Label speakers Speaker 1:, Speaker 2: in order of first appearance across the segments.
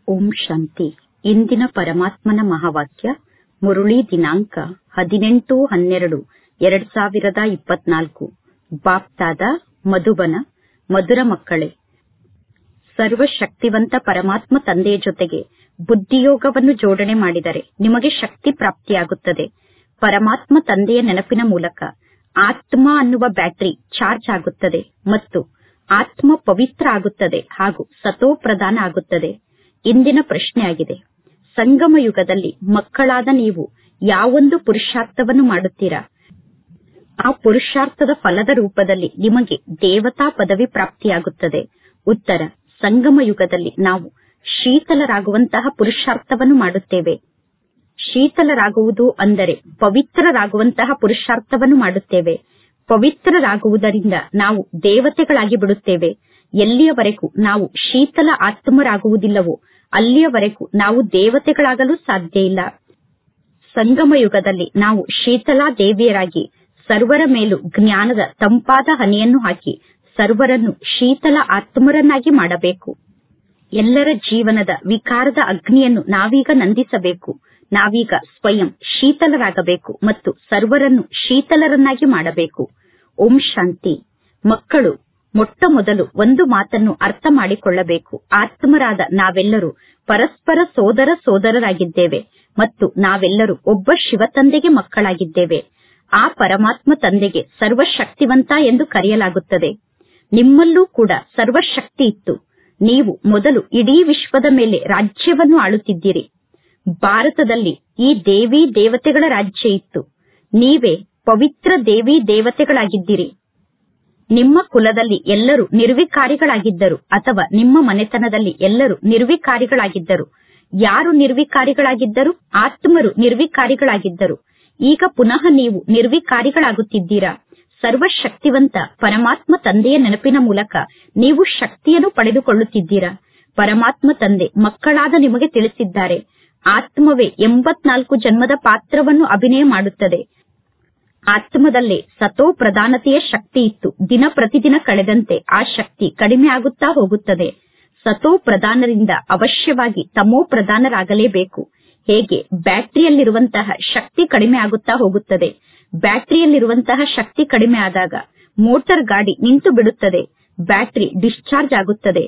Speaker 1: ಓಂ ಶಾಂತಿ ಇಂದಿನ ಪರಮಾತ್ಮನ ಮಹಾವಾಕ್ಯ ಮುರುಳಿ ದಿನಾಂಕ ಹದಿನೆಂಟು ಹನ್ನೆರಡು ಎರಡ್ ಸಾವಿರದ ಇಪ್ಪತ್ನಾಲ್ಕು ಬಾಪ್ತಾದ ಮಧುಬನ ಮಧುರ ಮಕ್ಕಳೇ ಸರ್ವಶಕ್ತಿವಂತ ಪರಮಾತ್ಮ ತಂದೆಯ ಜೊತೆಗೆ ಬುದ್ಧಿಯೋಗವನ್ನು ಜೋಡಣೆ ಮಾಡಿದರೆ ನಿಮಗೆ ಶಕ್ತಿ ಪ್ರಾಪ್ತಿಯಾಗುತ್ತದೆ ಪರಮಾತ್ಮ ತಂದೆಯ ನೆನಪಿನ ಮೂಲಕ ಆತ್ಮ ಅನ್ನುವ ಬ್ಯಾಟರಿ ಚಾರ್ಜ್ ಆಗುತ್ತದೆ ಮತ್ತು ಆತ್ಮ ಪವಿತ್ರ ಆಗುತ್ತದೆ ಹಾಗೂ ಸತೋ ಪ್ರಧಾನ ಆಗುತ್ತದೆ ಇಂದಿನ ಪ್ರಶ್ನೆಯಾಗಿದೆ ಸಂಗಮ ಯುಗದಲ್ಲಿ ಮಕ್ಕಳಾದ ನೀವು ಯಾವೊಂದು ಪುರುಷಾರ್ಥವನ್ನು ಮಾಡುತ್ತೀರಾ ಆ ಪುರುಷಾರ್ಥದ ಫಲದ ರೂಪದಲ್ಲಿ ನಿಮಗೆ ದೇವತಾ ಪದವಿ ಪ್ರಾಪ್ತಿಯಾಗುತ್ತದೆ ಉತ್ತರ ಸಂಗಮ ಯುಗದಲ್ಲಿ ನಾವು ಶೀತಲರಾಗುವಂತಹ ಪುರುಷಾರ್ಥವನ್ನು ಮಾಡುತ್ತೇವೆ ಶೀತಲರಾಗುವುದು ಅಂದರೆ ಪವಿತ್ರರಾಗುವಂತಹ ಪುರುಷಾರ್ಥವನ್ನು ಮಾಡುತ್ತೇವೆ ಪವಿತ್ರರಾಗುವುದರಿಂದ ನಾವು ದೇವತೆಗಳಾಗಿ ಬಿಡುತ್ತೇವೆ ಎಲ್ಲಿಯವರೆಗೂ ನಾವು ಶೀತಲ ಆತ್ಮರಾಗುವುದಿಲ್ಲವೋ ಅಲ್ಲಿಯವರೆಗೂ ನಾವು ದೇವತೆಗಳಾಗಲು ಸಾಧ್ಯ ಇಲ್ಲ ಸಂಗಮ ಯುಗದಲ್ಲಿ ನಾವು ಶೀತಲಾ ದೇವಿಯರಾಗಿ ಸರ್ವರ ಮೇಲೂ ಜ್ಞಾನದ ತಂಪಾದ ಹನಿಯನ್ನು ಹಾಕಿ ಸರ್ವರನ್ನು ಶೀತಲ ಆತ್ಮರನ್ನಾಗಿ ಮಾಡಬೇಕು ಎಲ್ಲರ ಜೀವನದ ವಿಕಾರದ ಅಗ್ನಿಯನ್ನು ನಾವೀಗ ನಂದಿಸಬೇಕು ನಾವೀಗ ಸ್ವಯಂ ಶೀತಲರಾಗಬೇಕು ಮತ್ತು ಸರ್ವರನ್ನು ಶೀತಲರನ್ನಾಗಿ ಮಾಡಬೇಕು ಓಂ ಶಾಂತಿ ಮಕ್ಕಳು ಮೊಟ್ಟ ಮೊದಲು ಒಂದು ಮಾತನ್ನು ಅರ್ಥ ಮಾಡಿಕೊಳ್ಳಬೇಕು ಆತ್ಮರಾದ ನಾವೆಲ್ಲರೂ ಪರಸ್ಪರ ಸೋದರ ಸೋದರರಾಗಿದ್ದೇವೆ ಮತ್ತು ನಾವೆಲ್ಲರೂ ಒಬ್ಬ ಶಿವತಂದೆಗೆ ಮಕ್ಕಳಾಗಿದ್ದೇವೆ ಆ ಪರಮಾತ್ಮ ತಂದೆಗೆ ಸರ್ವಶಕ್ತಿವಂತ ಎಂದು ಕರೆಯಲಾಗುತ್ತದೆ ನಿಮ್ಮಲ್ಲೂ ಕೂಡ ಸರ್ವಶಕ್ತಿ ಇತ್ತು ನೀವು ಮೊದಲು ಇಡೀ ವಿಶ್ವದ ಮೇಲೆ ರಾಜ್ಯವನ್ನು ಆಳುತ್ತಿದ್ದೀರಿ ಭಾರತದಲ್ಲಿ ಈ ದೇವಿ ದೇವತೆಗಳ ರಾಜ್ಯ ಇತ್ತು ನೀವೇ ಪವಿತ್ರ ದೇವಿ ದೇವತೆಗಳಾಗಿದ್ದೀರಿ ನಿಮ್ಮ ಕುಲದಲ್ಲಿ ಎಲ್ಲರೂ ನಿರ್ವಿಕಾರಿಗಳಾಗಿದ್ದರು ಅಥವಾ ನಿಮ್ಮ ಮನೆತನದಲ್ಲಿ ಎಲ್ಲರೂ ನಿರ್ವಿಕಾರಿಗಳಾಗಿದ್ದರು ಯಾರು ನಿರ್ವಿಕಾರಿಗಳಾಗಿದ್ದರು ಆತ್ಮರು ನಿರ್ವಿಕಾರಿಗಳಾಗಿದ್ದರು ಈಗ ಪುನಃ ನೀವು ನಿರ್ವಿಕಾರಿಗಳಾಗುತ್ತಿದ್ದೀರಾ ಸರ್ವಶಕ್ತಿವಂತ ಪರಮಾತ್ಮ ತಂದೆಯ ನೆನಪಿನ ಮೂಲಕ ನೀವು ಶಕ್ತಿಯನ್ನು ಪಡೆದುಕೊಳ್ಳುತ್ತಿದ್ದೀರಾ ಪರಮಾತ್ಮ ತಂದೆ ಮಕ್ಕಳಾದ ನಿಮಗೆ ತಿಳಿಸಿದ್ದಾರೆ ಆತ್ಮವೇ ಎಂಬತ್ನಾಲ್ಕು ಜನ್ಮದ ಪಾತ್ರವನ್ನು ಅಭಿನಯ ಮಾಡುತ್ತದೆ ಆತ್ಮದಲ್ಲೇ ಸತೋ ಪ್ರಧಾನತೆಯ ಶಕ್ತಿ ಇತ್ತು ದಿನ ಪ್ರತಿದಿನ ಕಳೆದಂತೆ ಆ ಶಕ್ತಿ ಕಡಿಮೆ ಆಗುತ್ತಾ ಹೋಗುತ್ತದೆ ಸತೋ ಪ್ರಧಾನರಿಂದ ಅವಶ್ಯವಾಗಿ ತಮೋ ಪ್ರಧಾನರಾಗಲೇಬೇಕು ಹೇಗೆ ಬ್ಯಾಟರಿಯಲ್ಲಿರುವಂತಹ ಶಕ್ತಿ ಕಡಿಮೆ ಆಗುತ್ತಾ ಹೋಗುತ್ತದೆ ಬ್ಯಾಟರಿಯಲ್ಲಿರುವಂತಹ ಶಕ್ತಿ ಕಡಿಮೆ ಆದಾಗ ಮೋಟಾರ್ ಗಾಡಿ ನಿಂತು ಬಿಡುತ್ತದೆ ಬ್ಯಾಟರಿ ಡಿಸ್ಚಾರ್ಜ್ ಆಗುತ್ತದೆ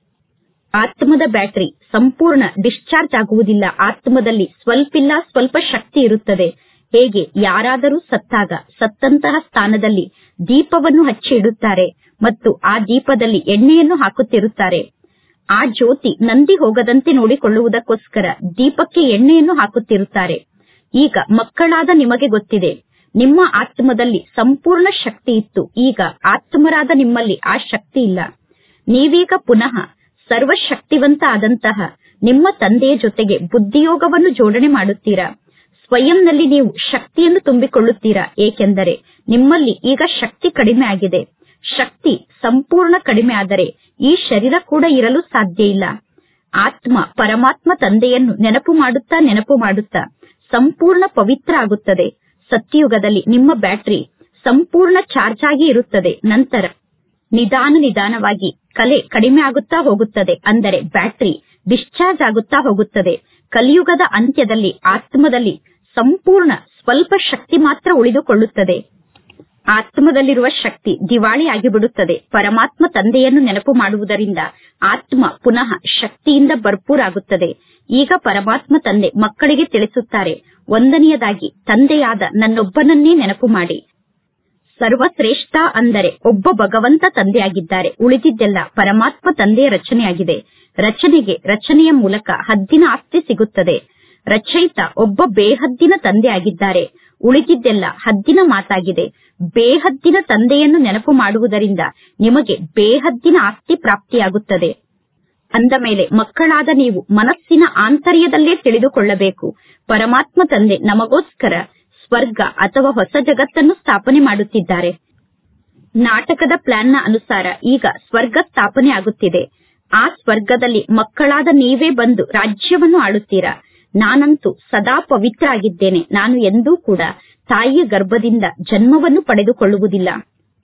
Speaker 1: ಆತ್ಮದ ಬ್ಯಾಟರಿ ಸಂಪೂರ್ಣ ಡಿಸ್ಚಾರ್ಜ್ ಆಗುವುದಿಲ್ಲ ಆತ್ಮದಲ್ಲಿ ಸ್ವಲ್ಪಿಲ್ಲ ಸ್ವಲ್ಪ ಶಕ್ತಿ ಇರುತ್ತದೆ ಹೇಗೆ ಯಾರಾದರೂ ಸತ್ತಾಗ ಸತ್ತಂತಹ ಸ್ಥಾನದಲ್ಲಿ ದೀಪವನ್ನು ಹಚ್ಚಿ ಇಡುತ್ತಾರೆ ಮತ್ತು ಆ ದೀಪದಲ್ಲಿ ಎಣ್ಣೆಯನ್ನು ಹಾಕುತ್ತಿರುತ್ತಾರೆ ಆ ಜ್ಯೋತಿ ನಂದಿ ಹೋಗದಂತೆ ನೋಡಿಕೊಳ್ಳುವುದಕ್ಕೋಸ್ಕರ ದೀಪಕ್ಕೆ ಎಣ್ಣೆಯನ್ನು ಹಾಕುತ್ತಿರುತ್ತಾರೆ ಈಗ ಮಕ್ಕಳಾದ ನಿಮಗೆ ಗೊತ್ತಿದೆ ನಿಮ್ಮ ಆತ್ಮದಲ್ಲಿ ಸಂಪೂರ್ಣ ಶಕ್ತಿ ಇತ್ತು ಈಗ ಆತ್ಮರಾದ ನಿಮ್ಮಲ್ಲಿ ಆ ಶಕ್ತಿ ಇಲ್ಲ ನೀವೀಗ ಪುನಃ ಸರ್ವಶಕ್ತಿವಂತ ಆದಂತಹ ನಿಮ್ಮ ತಂದೆಯ ಜೊತೆಗೆ ಬುದ್ಧಿಯೋಗವನ್ನು ಜೋಡಣೆ ಮಾಡುತ್ತೀರಾ ಸ್ವಯಂನಲ್ಲಿ ನೀವು ಶಕ್ತಿಯನ್ನು ತುಂಬಿಕೊಳ್ಳುತ್ತೀರಾ ಏಕೆಂದರೆ ನಿಮ್ಮಲ್ಲಿ ಈಗ ಶಕ್ತಿ ಕಡಿಮೆ ಆಗಿದೆ ಶಕ್ತಿ ಸಂಪೂರ್ಣ ಕಡಿಮೆ ಆದರೆ ಈ ಶರೀರ ಕೂಡ ಇರಲು ಸಾಧ್ಯ ಇಲ್ಲ ಆತ್ಮ ಪರಮಾತ್ಮ ತಂದೆಯನ್ನು ನೆನಪು ಮಾಡುತ್ತಾ ನೆನಪು ಮಾಡುತ್ತಾ ಸಂಪೂರ್ಣ ಪವಿತ್ರ ಆಗುತ್ತದೆ ಸತ್ಯಯುಗದಲ್ಲಿ ನಿಮ್ಮ ಬ್ಯಾಟರಿ ಸಂಪೂರ್ಣ ಚಾರ್ಜ್ ಆಗಿ ಇರುತ್ತದೆ ನಂತರ ನಿಧಾನ ನಿಧಾನವಾಗಿ ಕಲೆ ಕಡಿಮೆ ಆಗುತ್ತಾ ಹೋಗುತ್ತದೆ ಅಂದರೆ ಬ್ಯಾಟರಿ ಡಿಸ್ಚಾರ್ಜ್ ಆಗುತ್ತಾ ಹೋಗುತ್ತದೆ ಕಲಿಯುಗದ ಅಂತ್ಯದಲ್ಲಿ ಆತ್ಮದಲ್ಲಿ ಸಂಪೂರ್ಣ ಸ್ವಲ್ಪ ಶಕ್ತಿ ಮಾತ್ರ ಉಳಿದುಕೊಳ್ಳುತ್ತದೆ ಆತ್ಮದಲ್ಲಿರುವ ಶಕ್ತಿ ದಿವಾಳಿ ಆಗಿಬಿಡುತ್ತದೆ ಪರಮಾತ್ಮ ತಂದೆಯನ್ನು ನೆನಪು ಮಾಡುವುದರಿಂದ ಆತ್ಮ ಪುನಃ ಶಕ್ತಿಯಿಂದ ಭರ್ಪೂರಾಗುತ್ತದೆ ಈಗ ಪರಮಾತ್ಮ ತಂದೆ ಮಕ್ಕಳಿಗೆ ತಿಳಿಸುತ್ತಾರೆ ಒಂದನೆಯದಾಗಿ ತಂದೆಯಾದ ನನ್ನೊಬ್ಬನನ್ನೇ ನೆನಪು ಮಾಡಿ ಸರ್ವಶ್ರೇಷ್ಠ ಅಂದರೆ ಒಬ್ಬ ಭಗವಂತ ತಂದೆಯಾಗಿದ್ದಾರೆ ಉಳಿದಿದ್ದೆಲ್ಲ ಪರಮಾತ್ಮ ತಂದೆಯ ರಚನೆಯಾಗಿದೆ ರಚನೆಗೆ ರಚನೆಯ ಮೂಲಕ ಹದ್ದಿನ ಆಸ್ತಿ ಸಿಗುತ್ತದೆ ರಚಯಿತ ಒಬ್ಬ ಬೇಹದ್ದಿನ ತಂದೆ ಆಗಿದ್ದಾರೆ ಉಳಿದಿದ್ದೆಲ್ಲ ಹದ್ದಿನ ಮಾತಾಗಿದೆ ಬೇಹದ್ದಿನ ತಂದೆಯನ್ನು ನೆನಪು ಮಾಡುವುದರಿಂದ ನಿಮಗೆ ಬೇಹದ್ದಿನ ಆಸ್ತಿ ಪ್ರಾಪ್ತಿಯಾಗುತ್ತದೆ ಅಂದ ಮೇಲೆ ಮಕ್ಕಳಾದ ನೀವು ಮನಸ್ಸಿನ ಆಂತರ್ಯದಲ್ಲೇ ತಿಳಿದುಕೊಳ್ಳಬೇಕು ಪರಮಾತ್ಮ ತಂದೆ ನಮಗೋಸ್ಕರ ಸ್ವರ್ಗ ಅಥವಾ ಹೊಸ ಜಗತ್ತನ್ನು ಸ್ಥಾಪನೆ ಮಾಡುತ್ತಿದ್ದಾರೆ ನಾಟಕದ ಪ್ಲಾನ್ನ ಅನುಸಾರ ಈಗ ಸ್ವರ್ಗ ಸ್ಥಾಪನೆ ಆಗುತ್ತಿದೆ ಆ ಸ್ವರ್ಗದಲ್ಲಿ ಮಕ್ಕಳಾದ ನೀವೇ ಬಂದು ರಾಜ್ಯವನ್ನು ಆಳುತ್ತೀರಾ ನಾನಂತೂ ಸದಾ ಪವಿತ್ರ ಆಗಿದ್ದೇನೆ ನಾನು ಎಂದೂ ಕೂಡ ತಾಯಿಯ ಗರ್ಭದಿಂದ ಜನ್ಮವನ್ನು ಪಡೆದುಕೊಳ್ಳುವುದಿಲ್ಲ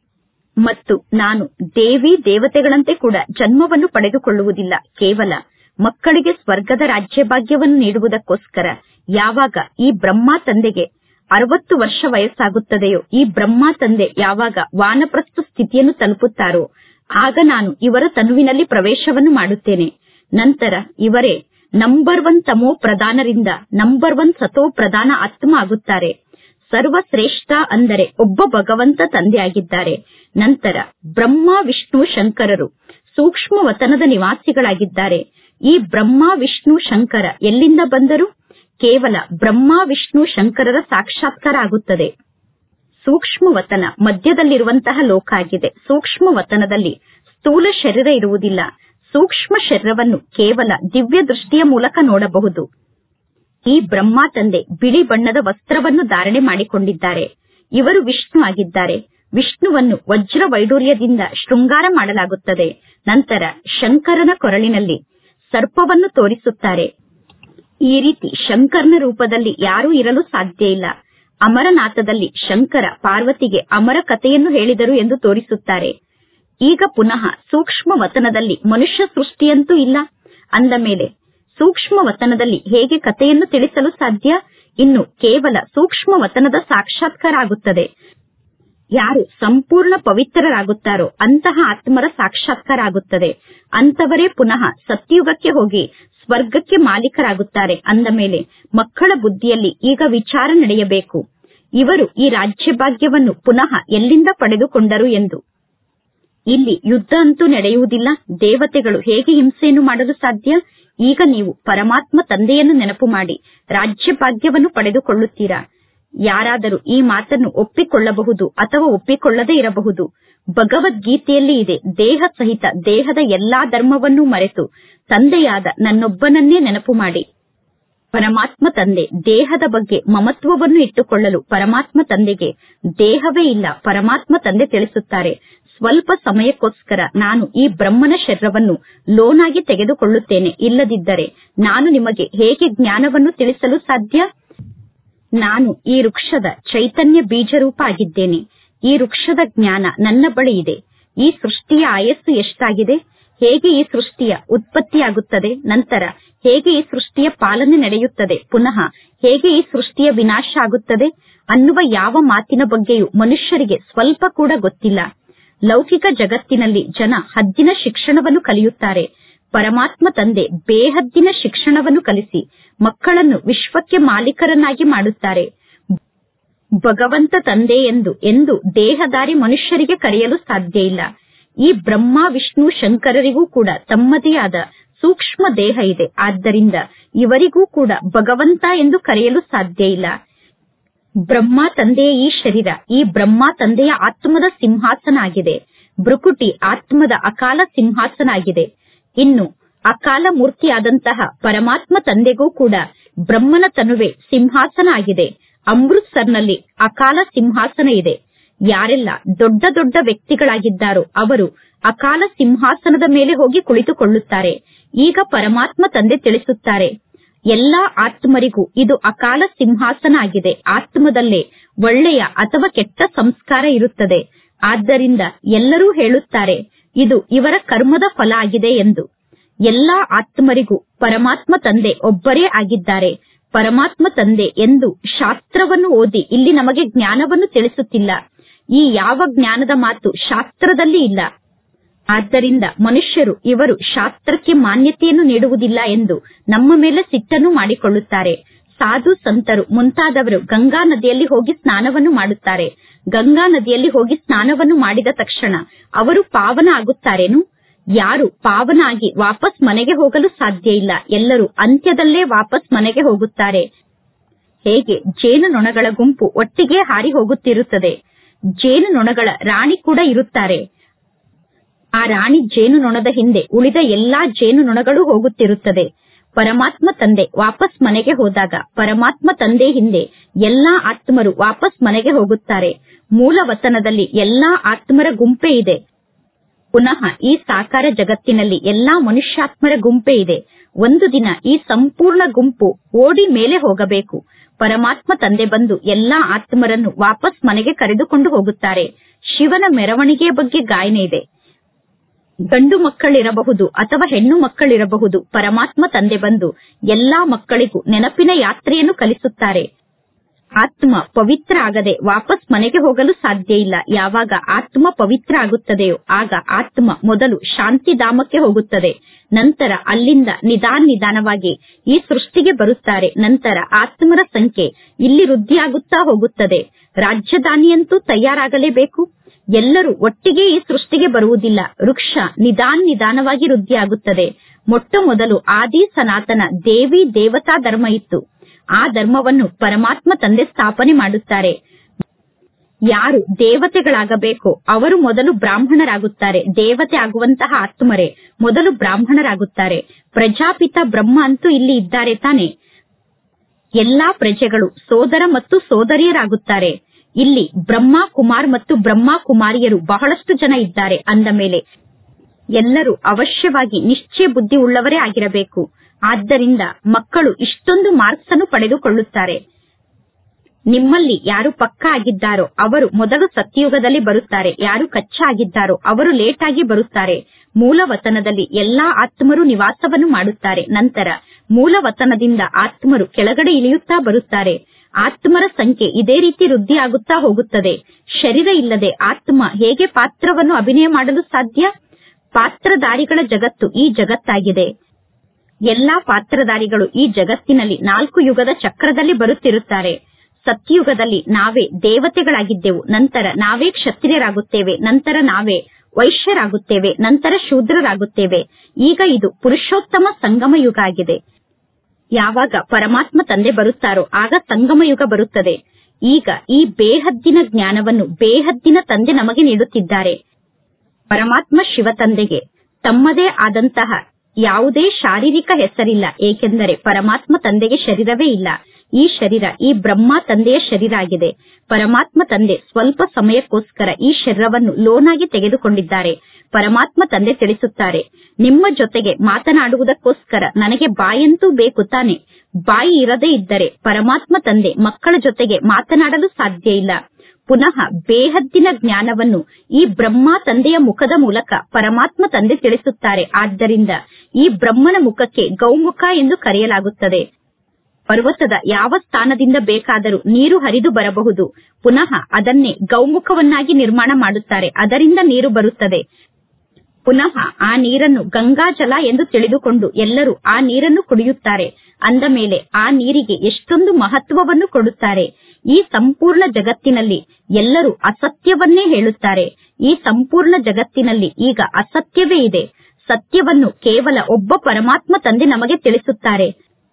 Speaker 1: ಮತ್ತು ನಾನು ದೇವಿ ದೇವತೆಗಳಂತೆ ಕೂಡ ಜನ್ಮವನ್ನು ಪಡೆದುಕೊಳ್ಳುವುದಿಲ್ಲ ಕೇವಲ ಮಕ್ಕಳಿಗೆ ಸ್ವರ್ಗದ ರಾಜ್ಯಭಾಗ್ಯವನ್ನು ನೀಡುವುದಕ್ಕೋಸ್ಕರ ಯಾವಾಗ ಈ ಬ್ರಹ್ಮ ತಂದೆಗೆ ಅರವತ್ತು ವರ್ಷ ವಯಸ್ಸಾಗುತ್ತದೆಯೋ ಈ ಬ್ರಹ್ಮ ತಂದೆ ಯಾವಾಗ ವಾನಪ್ರಸ್ಥ ಸ್ಥಿತಿಯನ್ನು ತಲುಪುತ್ತಾರೋ ಆಗ ನಾನು ಇವರ ತನುವಿನಲ್ಲಿ ಪ್ರವೇಶವನ್ನು ಮಾಡುತ್ತೇನೆ ನಂತರ ಇವರೇ ನಂಬರ್ ಒನ್ ತಮೋ ಪ್ರಧಾನರಿಂದ ನಂಬರ್ ಒನ್ ಸತೋ ಪ್ರಧಾನ ಆತ್ಮ ಆಗುತ್ತಾರೆ ಸರ್ವಶ್ರೇಷ್ಠ ಅಂದರೆ ಒಬ್ಬ ಭಗವಂತ ತಂದೆಯಾಗಿದ್ದಾರೆ ನಂತರ ಬ್ರಹ್ಮ ವಿಷ್ಣು ಶಂಕರರು ಸೂಕ್ಷ್ಮ ವತನದ ನಿವಾಸಿಗಳಾಗಿದ್ದಾರೆ ಈ ಬ್ರಹ್ಮ ವಿಷ್ಣು ಶಂಕರ ಎಲ್ಲಿಂದ ಬಂದರು ಕೇವಲ ಬ್ರಹ್ಮ ವಿಷ್ಣು ಶಂಕರರ ಸಾಕ್ಷಾತ್ಕಾರ ಆಗುತ್ತದೆ ಸೂಕ್ಷ್ಮ ವತನ ಮಧ್ಯದಲ್ಲಿರುವಂತಹ ಲೋಕ ಆಗಿದೆ ಸೂಕ್ಷ್ಮ ವತನದಲ್ಲಿ ಸ್ಥೂಲ ಶರೀರ ಇರುವುದಿಲ್ಲ ಸೂಕ್ಷ್ಮ ಶರೀರವನ್ನು ಕೇವಲ ದಿವ್ಯ ದೃಷ್ಟಿಯ ಮೂಲಕ ನೋಡಬಹುದು ಈ ಬ್ರಹ್ಮ ತಂದೆ ಬಿಳಿ ಬಣ್ಣದ ವಸ್ತ್ರವನ್ನು ಧಾರಣೆ ಮಾಡಿಕೊಂಡಿದ್ದಾರೆ ಇವರು ವಿಷ್ಣು ಆಗಿದ್ದಾರೆ ವಿಷ್ಣುವನ್ನು ವಜ್ರ ವೈಡೂರ್ಯದಿಂದ ಶೃಂಗಾರ ಮಾಡಲಾಗುತ್ತದೆ ನಂತರ ಶಂಕರನ ಕೊರಳಿನಲ್ಲಿ ಸರ್ಪವನ್ನು ತೋರಿಸುತ್ತಾರೆ ಈ ರೀತಿ ಶಂಕರನ ರೂಪದಲ್ಲಿ ಯಾರೂ ಇರಲು ಸಾಧ್ಯ ಇಲ್ಲ ಅಮರನಾಥದಲ್ಲಿ ಶಂಕರ ಪಾರ್ವತಿಗೆ ಅಮರ ಕಥೆಯನ್ನು ಹೇಳಿದರು ಎಂದು ತೋರಿಸುತ್ತಾರೆ ಈಗ ಪುನಃ ಸೂಕ್ಷ್ಮ ವತನದಲ್ಲಿ ಮನುಷ್ಯ ಸೃಷ್ಟಿಯಂತೂ ಇಲ್ಲ ಅಂದ ಮೇಲೆ ಸೂಕ್ಷ್ಮ ವತನದಲ್ಲಿ ಹೇಗೆ ಕಥೆಯನ್ನು ತಿಳಿಸಲು ಸಾಧ್ಯ ಇನ್ನು ಕೇವಲ ಸೂಕ್ಷ್ಮ ವತನದ ಸಾಕ್ಷಾತ್ಕಾರ ಆಗುತ್ತದೆ ಯಾರು ಸಂಪೂರ್ಣ ಪವಿತ್ರರಾಗುತ್ತಾರೋ ಅಂತಹ ಆತ್ಮರ ಸಾಕ್ಷಾತ್ಕಾರ ಆಗುತ್ತದೆ ಅಂತವರೇ ಪುನಃ ಸತ್ಯುಗಕ್ಕೆ ಹೋಗಿ ಸ್ವರ್ಗಕ್ಕೆ ಮಾಲೀಕರಾಗುತ್ತಾರೆ ಅಂದ ಮೇಲೆ ಮಕ್ಕಳ ಬುದ್ಧಿಯಲ್ಲಿ ಈಗ ವಿಚಾರ ನಡೆಯಬೇಕು ಇವರು ಈ ರಾಜ್ಯಭಾಗ್ಯವನ್ನು ಪುನಃ ಎಲ್ಲಿಂದ ಪಡೆದುಕೊಂಡರು ಎಂದು ಇಲ್ಲಿ ಯುದ್ಧ ಅಂತೂ ನಡೆಯುವುದಿಲ್ಲ ದೇವತೆಗಳು ಹೇಗೆ ಹಿಂಸೆಯನ್ನು ಮಾಡಲು ಸಾಧ್ಯ ಈಗ ನೀವು ಪರಮಾತ್ಮ ತಂದೆಯನ್ನು ನೆನಪು ಮಾಡಿ ರಾಜ್ಯಭಾಗ್ಯವನ್ನು ಪಡೆದುಕೊಳ್ಳುತ್ತೀರಾ ಯಾರಾದರೂ ಈ ಮಾತನ್ನು ಒಪ್ಪಿಕೊಳ್ಳಬಹುದು ಅಥವಾ ಒಪ್ಪಿಕೊಳ್ಳದೇ ಇರಬಹುದು ಭಗವದ್ಗೀತೆಯಲ್ಲಿ ಇದೆ ದೇಹ ಸಹಿತ ದೇಹದ ಎಲ್ಲಾ ಧರ್ಮವನ್ನೂ ಮರೆತು ತಂದೆಯಾದ ನನ್ನೊಬ್ಬನನ್ನೇ ನೆನಪು ಮಾಡಿ ಪರಮಾತ್ಮ ತಂದೆ ದೇಹದ ಬಗ್ಗೆ ಮಮತ್ವವನ್ನು ಇಟ್ಟುಕೊಳ್ಳಲು ಪರಮಾತ್ಮ ತಂದೆಗೆ ದೇಹವೇ ಇಲ್ಲ ಪರಮಾತ್ಮ ತಂದೆ ತಿಳಿಸುತ್ತಾರೆ ಸ್ವಲ್ಪ ಸಮಯಕ್ಕೋಸ್ಕರ ನಾನು ಈ ಬ್ರಹ್ಮನ ಶರೀರವನ್ನು ಲೋನಾಗಿ ತೆಗೆದುಕೊಳ್ಳುತ್ತೇನೆ ಇಲ್ಲದಿದ್ದರೆ ನಾನು ನಿಮಗೆ ಹೇಗೆ ಜ್ಞಾನವನ್ನು ತಿಳಿಸಲು ಸಾಧ್ಯ ನಾನು ಈ ವೃಕ್ಷದ ಚೈತನ್ಯ ಬೀಜರೂಪ ಆಗಿದ್ದೇನೆ ಈ ವೃಕ್ಷದ ಜ್ಞಾನ ನನ್ನ ಬಳಿ ಇದೆ ಈ ಸೃಷ್ಟಿಯ ಆಯಸ್ಸು ಎಷ್ಟಾಗಿದೆ ಹೇಗೆ ಈ ಸೃಷ್ಟಿಯ ಉತ್ಪತ್ತಿಯಾಗುತ್ತದೆ ನಂತರ ಹೇಗೆ ಈ ಸೃಷ್ಟಿಯ ಪಾಲನೆ ನಡೆಯುತ್ತದೆ ಪುನಃ ಹೇಗೆ ಈ ಸೃಷ್ಟಿಯ ವಿನಾಶ ಆಗುತ್ತದೆ ಅನ್ನುವ ಯಾವ ಮಾತಿನ ಬಗ್ಗೆಯೂ ಮನುಷ್ಯರಿಗೆ ಸ್ವಲ್ಪ ಕೂಡ ಗೊತ್ತಿಲ್ಲ ಲೌಕಿಕ ಜಗತ್ತಿನಲ್ಲಿ ಜನ ಹದ್ದಿನ ಶಿಕ್ಷಣವನ್ನು ಕಲಿಯುತ್ತಾರೆ ಪರಮಾತ್ಮ ತಂದೆ ಬೇಹದ್ದಿನ ಶಿಕ್ಷಣವನ್ನು ಕಲಿಸಿ ಮಕ್ಕಳನ್ನು ವಿಶ್ವಕ್ಕೆ ಮಾಲೀಕರನ್ನಾಗಿ ಮಾಡುತ್ತಾರೆ ಭಗವಂತ ತಂದೆ ಎಂದು ಎಂದು ದೇಹದಾರಿ ಮನುಷ್ಯರಿಗೆ ಕರೆಯಲು ಸಾಧ್ಯ ಇಲ್ಲ ಈ ಬ್ರಹ್ಮ ವಿಷ್ಣು ಶಂಕರರಿಗೂ ಕೂಡ ತಮ್ಮದೇ ಆದ ಸೂಕ್ಷ್ಮ ದೇಹ ಇದೆ ಆದ್ದರಿಂದ ಇವರಿಗೂ ಕೂಡ ಭಗವಂತ ಎಂದು ಕರೆಯಲು ಸಾಧ್ಯ ಇಲ್ಲ ಬ್ರಹ್ಮ ತಂದೆಯ ಈ ಶರೀರ ಈ ಬ್ರಹ್ಮ ತಂದೆಯ ಆತ್ಮದ ಸಿಂಹಾಸನ ಆಗಿದೆ ಭೃಕುಟಿ ಆತ್ಮದ ಅಕಾಲ ಸಿಂಹಾಸನ ಆಗಿದೆ ಇನ್ನು ಅಕಾಲ ಮೂರ್ತಿಯಾದಂತಹ ಪರಮಾತ್ಮ ತಂದೆಗೂ ಕೂಡ ಬ್ರಹ್ಮನ ತನುವೆ ಸಿಂಹಾಸನ ಆಗಿದೆ ಅಮೃತ್ಸರ್ನಲ್ಲಿ ಅಕಾಲ ಸಿಂಹಾಸನ ಇದೆ ಯಾರೆಲ್ಲ ದೊಡ್ಡ ದೊಡ್ಡ ವ್ಯಕ್ತಿಗಳಾಗಿದ್ದಾರೋ ಅವರು ಅಕಾಲ ಸಿಂಹಾಸನದ ಮೇಲೆ ಹೋಗಿ ಕುಳಿತುಕೊಳ್ಳುತ್ತಾರೆ ಈಗ ಪರಮಾತ್ಮ ತಂದೆ ತಿಳಿಸುತ್ತಾರೆ ಎಲ್ಲಾ ಆತ್ಮರಿಗೂ ಇದು ಅಕಾಲ ಸಿಂಹಾಸನ ಆಗಿದೆ ಆತ್ಮದಲ್ಲೇ ಒಳ್ಳೆಯ ಅಥವಾ ಕೆಟ್ಟ ಸಂಸ್ಕಾರ ಇರುತ್ತದೆ ಆದ್ದರಿಂದ ಎಲ್ಲರೂ ಹೇಳುತ್ತಾರೆ ಇದು ಇವರ ಕರ್ಮದ ಫಲ ಆಗಿದೆ ಎಂದು ಎಲ್ಲಾ ಆತ್ಮರಿಗೂ ಪರಮಾತ್ಮ ತಂದೆ ಒಬ್ಬರೇ ಆಗಿದ್ದಾರೆ ಪರಮಾತ್ಮ ತಂದೆ ಎಂದು ಶಾಸ್ತ್ರವನ್ನು ಓದಿ ಇಲ್ಲಿ ನಮಗೆ ಜ್ಞಾನವನ್ನು ತಿಳಿಸುತ್ತಿಲ್ಲ ಈ ಯಾವ ಜ್ಞಾನದ ಮಾತು ಶಾಸ್ತ್ರದಲ್ಲಿ ಇಲ್ಲ ಆದ್ದರಿಂದ ಮನುಷ್ಯರು ಇವರು ಶಾಸ್ತ್ರಕ್ಕೆ ಮಾನ್ಯತೆಯನ್ನು ನೀಡುವುದಿಲ್ಲ ಎಂದು ನಮ್ಮ ಮೇಲೆ ಸಿಟ್ಟನ್ನು ಮಾಡಿಕೊಳ್ಳುತ್ತಾರೆ ಸಾಧು ಸಂತರು ಮುಂತಾದವರು ಗಂಗಾ ನದಿಯಲ್ಲಿ ಹೋಗಿ ಸ್ನಾನವನ್ನು ಮಾಡುತ್ತಾರೆ ಗಂಗಾ ನದಿಯಲ್ಲಿ ಹೋಗಿ ಸ್ನಾನವನ್ನು ಮಾಡಿದ ತಕ್ಷಣ ಅವರು ಪಾವನ ಆಗುತ್ತಾರೇನು ಯಾರು ಪಾವನ ಆಗಿ ವಾಪಸ್ ಮನೆಗೆ ಹೋಗಲು ಸಾಧ್ಯ ಇಲ್ಲ ಎಲ್ಲರೂ ಅಂತ್ಯದಲ್ಲೇ ವಾಪಸ್ ಮನೆಗೆ ಹೋಗುತ್ತಾರೆ ಹೇಗೆ ಜೇನು ನೊಣಗಳ ಗುಂಪು ಒಟ್ಟಿಗೆ ಹಾರಿ ಹೋಗುತ್ತಿರುತ್ತದೆ ಜೇನು ನೊಣಗಳ ರಾಣಿ ಕೂಡ ಇರುತ್ತಾರೆ ಆ ರಾಣಿ ಜೇನು ನೊಣದ ಹಿಂದೆ ಉಳಿದ ಎಲ್ಲಾ ಜೇನು ನೊಣಗಳು ಹೋಗುತ್ತಿರುತ್ತದೆ ಪರಮಾತ್ಮ ತಂದೆ ವಾಪಸ್ ಮನೆಗೆ ಹೋದಾಗ ಪರಮಾತ್ಮ ತಂದೆ ಹಿಂದೆ ಎಲ್ಲಾ ಆತ್ಮರು ವಾಪಸ್ ಮನೆಗೆ ಹೋಗುತ್ತಾರೆ ಮೂಲ ವತನದಲ್ಲಿ ಎಲ್ಲಾ ಆತ್ಮರ ಗುಂಪೇ ಇದೆ ಪುನಃ ಈ ಸಾಕಾರ ಜಗತ್ತಿನಲ್ಲಿ ಎಲ್ಲಾ ಮನುಷ್ಯಾತ್ಮರ ಗುಂಪೇ ಇದೆ ಒಂದು ದಿನ ಈ ಸಂಪೂರ್ಣ ಗುಂಪು ಓಡಿ ಮೇಲೆ ಹೋಗಬೇಕು ಪರಮಾತ್ಮ ತಂದೆ ಬಂದು ಎಲ್ಲಾ ಆತ್ಮರನ್ನು ವಾಪಸ್ ಮನೆಗೆ ಕರೆದುಕೊಂಡು ಹೋಗುತ್ತಾರೆ ಶಿವನ ಮೆರವಣಿಗೆಯ ಬಗ್ಗೆ ಗಾಯನ ಇದೆ ಗಂಡು ಮಕ್ಕಳಿರಬಹುದು ಅಥವಾ ಹೆಣ್ಣು ಮಕ್ಕಳಿರಬಹುದು ಪರಮಾತ್ಮ ತಂದೆ ಬಂದು ಎಲ್ಲಾ ಮಕ್ಕಳಿಗೂ ನೆನಪಿನ ಯಾತ್ರೆಯನ್ನು ಕಲಿಸುತ್ತಾರೆ ಆತ್ಮ ಪವಿತ್ರ ಆಗದೆ ವಾಪಸ್ ಮನೆಗೆ ಹೋಗಲು ಸಾಧ್ಯ ಇಲ್ಲ ಯಾವಾಗ ಆತ್ಮ ಪವಿತ್ರ ಆಗುತ್ತದೆಯೋ ಆಗ ಆತ್ಮ ಮೊದಲು ಶಾಂತಿಧಾಮಕ್ಕೆ ಹೋಗುತ್ತದೆ ನಂತರ ಅಲ್ಲಿಂದ ನಿಧಾನ ನಿಧಾನವಾಗಿ ಈ ಸೃಷ್ಟಿಗೆ ಬರುತ್ತಾರೆ ನಂತರ ಆತ್ಮರ ಸಂಖ್ಯೆ ಇಲ್ಲಿ ವೃದ್ಧಿಯಾಗುತ್ತಾ ಹೋಗುತ್ತದೆ ರಾಜಧಾನಿಯಂತೂ ತಯಾರಾಗಲೇಬೇಕು ಎಲ್ಲರೂ ಒಟ್ಟಿಗೆ ಈ ಸೃಷ್ಟಿಗೆ ಬರುವುದಿಲ್ಲ ವೃಕ್ಷ ನಿಧಾನ ನಿಧಾನವಾಗಿ ವೃದ್ಧಿಯಾಗುತ್ತದೆ ಮೊಟ್ಟ ಮೊದಲು ಆದಿ ಸನಾತನ ದೇವಿ ದೇವತಾ ಧರ್ಮ ಇತ್ತು ಆ ಧರ್ಮವನ್ನು ಪರಮಾತ್ಮ ತಂದೆ ಸ್ಥಾಪನೆ ಮಾಡುತ್ತಾರೆ ಯಾರು ದೇವತೆಗಳಾಗಬೇಕೋ ಅವರು ಮೊದಲು ಬ್ರಾಹ್ಮಣರಾಗುತ್ತಾರೆ ದೇವತೆ ಆಗುವಂತಹ ಆತ್ಮರೇ ಮೊದಲು ಬ್ರಾಹ್ಮಣರಾಗುತ್ತಾರೆ ಪ್ರಜಾಪಿತ ಬ್ರಹ್ಮ ಅಂತೂ ಇಲ್ಲಿ ಇದ್ದಾರೆ ತಾನೆ ಎಲ್ಲಾ ಪ್ರಜೆಗಳು ಸೋದರ ಮತ್ತು ಸೋದರಿಯರಾಗುತ್ತಾರೆ ಇಲ್ಲಿ ಬ್ರಹ್ಮ ಕುಮಾರ್ ಮತ್ತು ಬ್ರಹ್ಮ ಕುಮಾರಿಯರು ಬಹಳಷ್ಟು ಜನ ಇದ್ದಾರೆ ಅಂದ ಮೇಲೆ ಎಲ್ಲರೂ ಅವಶ್ಯವಾಗಿ ನಿಶ್ಚಯ ಬುದ್ಧಿ ಉಳ್ಳವರೇ ಆಗಿರಬೇಕು ಆದ್ದರಿಂದ ಮಕ್ಕಳು ಇಷ್ಟೊಂದು ಮಾರ್ಕ್ಸ್ ಅನ್ನು ಪಡೆದುಕೊಳ್ಳುತ್ತಾರೆ ನಿಮ್ಮಲ್ಲಿ ಯಾರು ಪಕ್ಕ ಆಗಿದ್ದಾರೋ ಅವರು ಮೊದಲು ಸತ್ಯಯುಗದಲ್ಲಿ ಬರುತ್ತಾರೆ ಯಾರು ಕಚ್ಚಾ ಆಗಿದ್ದಾರೋ ಅವರು ಲೇಟ್ ಆಗಿ ಬರುತ್ತಾರೆ ಮೂಲ ವತನದಲ್ಲಿ ಎಲ್ಲಾ ಆತ್ಮರು ನಿವಾಸವನ್ನು ಮಾಡುತ್ತಾರೆ ನಂತರ ಮೂಲ ವತನದಿಂದ ಆತ್ಮರು ಕೆಳಗಡೆ ಇಳಿಯುತ್ತಾ ಬರುತ್ತಾರೆ ಆತ್ಮರ ಸಂಖ್ಯೆ ಇದೇ ರೀತಿ ವೃದ್ಧಿಯಾಗುತ್ತಾ ಹೋಗುತ್ತದೆ ಶರೀರ ಇಲ್ಲದೆ ಆತ್ಮ ಹೇಗೆ ಪಾತ್ರವನ್ನು ಅಭಿನಯ ಮಾಡಲು ಸಾಧ್ಯ ಪಾತ್ರಧಾರಿಗಳ ಜಗತ್ತು ಈ ಜಗತ್ತಾಗಿದೆ ಎಲ್ಲಾ ಪಾತ್ರಧಾರಿಗಳು ಈ ಜಗತ್ತಿನಲ್ಲಿ ನಾಲ್ಕು ಯುಗದ ಚಕ್ರದಲ್ಲಿ ಬರುತ್ತಿರುತ್ತಾರೆ ಸತ್ಯಯುಗದಲ್ಲಿ ನಾವೇ ದೇವತೆಗಳಾಗಿದ್ದೆವು ನಂತರ ನಾವೇ ಕ್ಷತ್ರಿಯರಾಗುತ್ತೇವೆ ನಂತರ ನಾವೇ ವೈಶ್ಯರಾಗುತ್ತೇವೆ ನಂತರ ಶೂದ್ರರಾಗುತ್ತೇವೆ ಈಗ ಇದು ಪುರುಷೋತ್ತಮ ಸಂಗಮ ಯುಗ ಆಗಿದೆ ಯಾವಾಗ ಪರಮಾತ್ಮ ತಂದೆ ಬರುತ್ತಾರೋ ಆಗ ಸಂಗಮ ಯುಗ ಬರುತ್ತದೆ ಈಗ ಈ ಬೇಹದ್ದಿನ ಜ್ಞಾನವನ್ನು ಬೇಹದ್ದಿನ ತಂದೆ ನಮಗೆ ನೀಡುತ್ತಿದ್ದಾರೆ ಪರಮಾತ್ಮ ಶಿವ ತಂದೆಗೆ ತಮ್ಮದೇ ಆದಂತಹ ಯಾವುದೇ ಶಾರೀರಿಕ ಹೆಸರಿಲ್ಲ ಏಕೆಂದರೆ ಪರಮಾತ್ಮ ತಂದೆಗೆ ಶರೀರವೇ ಇಲ್ಲ ಈ ಶರೀರ ಈ ಬ್ರಹ್ಮ ತಂದೆಯ ಶರೀರ ಆಗಿದೆ ಪರಮಾತ್ಮ ತಂದೆ ಸ್ವಲ್ಪ ಸಮಯಕ್ಕೋಸ್ಕರ ಈ ಶರೀರವನ್ನು ಲೋನಾಗಿ ತೆಗೆದುಕೊಂಡಿದ್ದಾರೆ ಪರಮಾತ್ಮ ತಂದೆ ತಿಳಿಸುತ್ತಾರೆ ನಿಮ್ಮ ಜೊತೆಗೆ ಮಾತನಾಡುವುದಕ್ಕೋಸ್ಕರ ನನಗೆ ಬಾಯಂತೂ ಬೇಕು ತಾನೆ ಬಾಯಿ ಇರದೇ ಇದ್ದರೆ ಪರಮಾತ್ಮ ತಂದೆ ಮಕ್ಕಳ ಜೊತೆಗೆ ಮಾತನಾಡಲು ಸಾಧ್ಯ ಇಲ್ಲ ಪುನಃ ಬೇಹದ್ದಿನ ಜ್ಞಾನವನ್ನು ಈ ಬ್ರಹ್ಮ ತಂದೆಯ ಮುಖದ ಮೂಲಕ ಪರಮಾತ್ಮ ತಂದೆ ತಿಳಿಸುತ್ತಾರೆ ಆದ್ದರಿಂದ ಈ ಬ್ರಹ್ಮನ ಮುಖಕ್ಕೆ ಗೌಮುಖ ಎಂದು ಕರೆಯಲಾಗುತ್ತದೆ ಪರ್ವತದ ಯಾವ ಸ್ಥಾನದಿಂದ ಬೇಕಾದರೂ ನೀರು ಹರಿದು ಬರಬಹುದು ಪುನಃ ಅದನ್ನೇ ಗೌಮುಖವನ್ನಾಗಿ ನಿರ್ಮಾಣ ಮಾಡುತ್ತಾರೆ ಅದರಿಂದ ನೀರು ಬರುತ್ತದೆ ಪುನಃ ಆ ನೀರನ್ನು ಗಂಗಾಜಲ ಎಂದು ತಿಳಿದುಕೊಂಡು ಎಲ್ಲರೂ ಆ ನೀರನ್ನು ಕುಡಿಯುತ್ತಾರೆ ಅಂದ ಮೇಲೆ ಆ ನೀರಿಗೆ ಎಷ್ಟೊಂದು ಮಹತ್ವವನ್ನು ಕೊಡುತ್ತಾರೆ ಈ ಸಂಪೂರ್ಣ ಜಗತ್ತಿನಲ್ಲಿ ಎಲ್ಲರೂ ಅಸತ್ಯವನ್ನೇ ಹೇಳುತ್ತಾರೆ ಈ ಸಂಪೂರ್ಣ ಜಗತ್ತಿನಲ್ಲಿ ಈಗ ಅಸತ್ಯವೇ ಇದೆ ಸತ್ಯವನ್ನು ಕೇವಲ ಒಬ್ಬ ಪರಮಾತ್ಮ ತಂದೆ ನಮಗೆ ತಿಳಿಸುತ್ತಾರೆ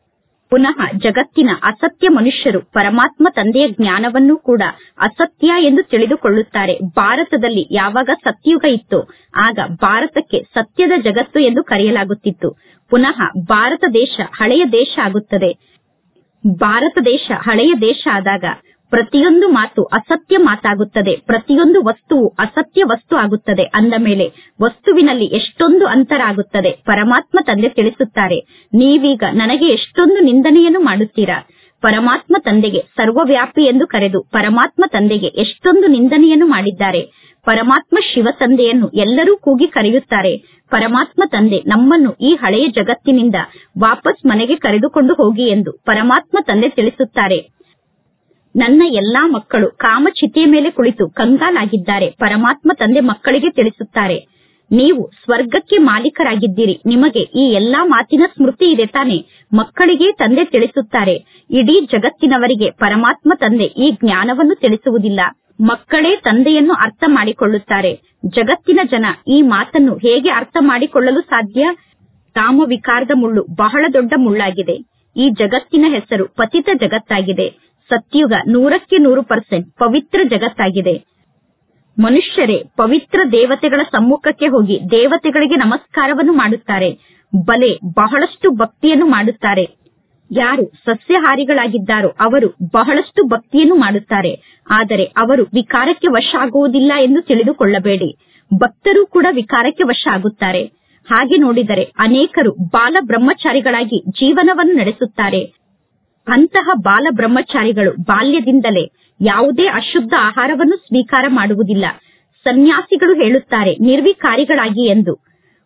Speaker 1: ಪುನಃ ಜಗತ್ತಿನ ಅಸತ್ಯ ಮನುಷ್ಯರು ಪರಮಾತ್ಮ ತಂದೆಯ ಜ್ಞಾನವನ್ನು ಕೂಡ ಅಸತ್ಯ ಎಂದು ತಿಳಿದುಕೊಳ್ಳುತ್ತಾರೆ ಭಾರತದಲ್ಲಿ ಯಾವಾಗ ಸತ್ಯುಗ ಇತ್ತು ಆಗ ಭಾರತಕ್ಕೆ ಸತ್ಯದ ಜಗತ್ತು ಎಂದು ಕರೆಯಲಾಗುತ್ತಿತ್ತು ಪುನಃ ಭಾರತ ದೇಶ ಹಳೆಯ ದೇಶ ಆಗುತ್ತದೆ ಭಾರತ ದೇಶ ಹಳೆಯ ದೇಶ ಆದಾಗ ಪ್ರತಿಯೊಂದು ಮಾತು ಅಸತ್ಯ ಮಾತಾಗುತ್ತದೆ ಪ್ರತಿಯೊಂದು ವಸ್ತುವು ಅಸತ್ಯ ವಸ್ತು ಆಗುತ್ತದೆ ಅಂದ ಮೇಲೆ ವಸ್ತುವಿನಲ್ಲಿ ಎಷ್ಟೊಂದು ಅಂತರ ಆಗುತ್ತದೆ ಪರಮಾತ್ಮ ತಂದೆ ತಿಳಿಸುತ್ತಾರೆ ನೀವೀಗ ನನಗೆ ಎಷ್ಟೊಂದು ನಿಂದನೆಯನ್ನು ಮಾಡುತ್ತೀರಾ ಪರಮಾತ್ಮ ತಂದೆಗೆ ಸರ್ವವ್ಯಾಪಿ ಎಂದು ಕರೆದು ಪರಮಾತ್ಮ ತಂದೆಗೆ ಎಷ್ಟೊಂದು ನಿಂದನೆಯನ್ನು ಮಾಡಿದ್ದಾರೆ ಪರಮಾತ್ಮ ಶಿವ ತಂದೆಯನ್ನು ಎಲ್ಲರೂ ಕೂಗಿ ಕರೆಯುತ್ತಾರೆ ಪರಮಾತ್ಮ ತಂದೆ ನಮ್ಮನ್ನು ಈ ಹಳೆಯ ಜಗತ್ತಿನಿಂದ ವಾಪಸ್ ಮನೆಗೆ ಕರೆದುಕೊಂಡು ಹೋಗಿ ಎಂದು ಪರಮಾತ್ಮ ತಂದೆ ತಿಳಿಸುತ್ತಾರೆ ನನ್ನ ಎಲ್ಲಾ ಮಕ್ಕಳು ಕಾಮಚಿತೆಯ ಮೇಲೆ ಕುಳಿತು ಕಂಗಾಲಾಗಿದ್ದಾರೆ ಪರಮಾತ್ಮ ತಂದೆ ಮಕ್ಕಳಿಗೆ ತಿಳಿಸುತ್ತಾರೆ ನೀವು ಸ್ವರ್ಗಕ್ಕೆ ಮಾಲೀಕರಾಗಿದ್ದೀರಿ ನಿಮಗೆ ಈ ಎಲ್ಲಾ ಮಾತಿನ ಸ್ಮೃತಿ ಇದೆ ತಾನೆ ಮಕ್ಕಳಿಗೆ ತಂದೆ ತಿಳಿಸುತ್ತಾರೆ ಇಡೀ ಜಗತ್ತಿನವರಿಗೆ ಪರಮಾತ್ಮ ತಂದೆ ಈ ಜ್ಞಾನವನ್ನು ತಿಳಿಸುವುದಿಲ್ಲ ಮಕ್ಕಳೇ ತಂದೆಯನ್ನು ಅರ್ಥ ಮಾಡಿಕೊಳ್ಳುತ್ತಾರೆ ಜಗತ್ತಿನ ಜನ ಈ ಮಾತನ್ನು ಹೇಗೆ ಅರ್ಥ ಮಾಡಿಕೊಳ್ಳಲು ಸಾಧ್ಯ ಕಾಮ ವಿಕಾರದ ಮುಳ್ಳು ಬಹಳ ದೊಡ್ಡ ಮುಳ್ಳಾಗಿದೆ ಈ ಜಗತ್ತಿನ ಹೆಸರು ಪತಿತ ಜಗತ್ತಾಗಿದೆ ಸತ್ಯುಗ ನೂರಕ್ಕೆ ನೂರು ಪರ್ಸೆಂಟ್ ಪವಿತ್ರ ಜಗತ್ತಾಗಿದೆ ಮನುಷ್ಯರೇ ಪವಿತ್ರ ದೇವತೆಗಳ ಸಮ್ಮುಖಕ್ಕೆ ಹೋಗಿ ದೇವತೆಗಳಿಗೆ ನಮಸ್ಕಾರವನ್ನು ಮಾಡುತ್ತಾರೆ ಬಲೆ ಬಹಳಷ್ಟು ಭಕ್ತಿಯನ್ನು ಮಾಡುತ್ತಾರೆ ಯಾರು ಸಸ್ಯಹಾರಿಗಳಾಗಿದ್ದಾರೋ ಅವರು ಬಹಳಷ್ಟು ಭಕ್ತಿಯನ್ನು ಮಾಡುತ್ತಾರೆ ಆದರೆ ಅವರು ವಿಕಾರಕ್ಕೆ ವಶ ಆಗುವುದಿಲ್ಲ ಎಂದು ತಿಳಿದುಕೊಳ್ಳಬೇಡಿ ಭಕ್ತರು ಕೂಡ ವಿಕಾರಕ್ಕೆ ವಶ ಆಗುತ್ತಾರೆ ಹಾಗೆ ನೋಡಿದರೆ ಅನೇಕರು ಬಾಲ ಬ್ರಹ್ಮಚಾರಿಗಳಾಗಿ ಜೀವನವನ್ನು ನಡೆಸುತ್ತಾರೆ ಅಂತಹ ಬಾಲ ಬ್ರಹ್ಮಚಾರಿಗಳು ಬಾಲ್ಯದಿಂದಲೇ ಯಾವುದೇ ಅಶುದ್ಧ ಆಹಾರವನ್ನು ಸ್ವೀಕಾರ ಮಾಡುವುದಿಲ್ಲ ಸನ್ಯಾಸಿಗಳು ಹೇಳುತ್ತಾರೆ ನಿರ್ವಿಕಾರಿಗಳಾಗಿ ಎಂದು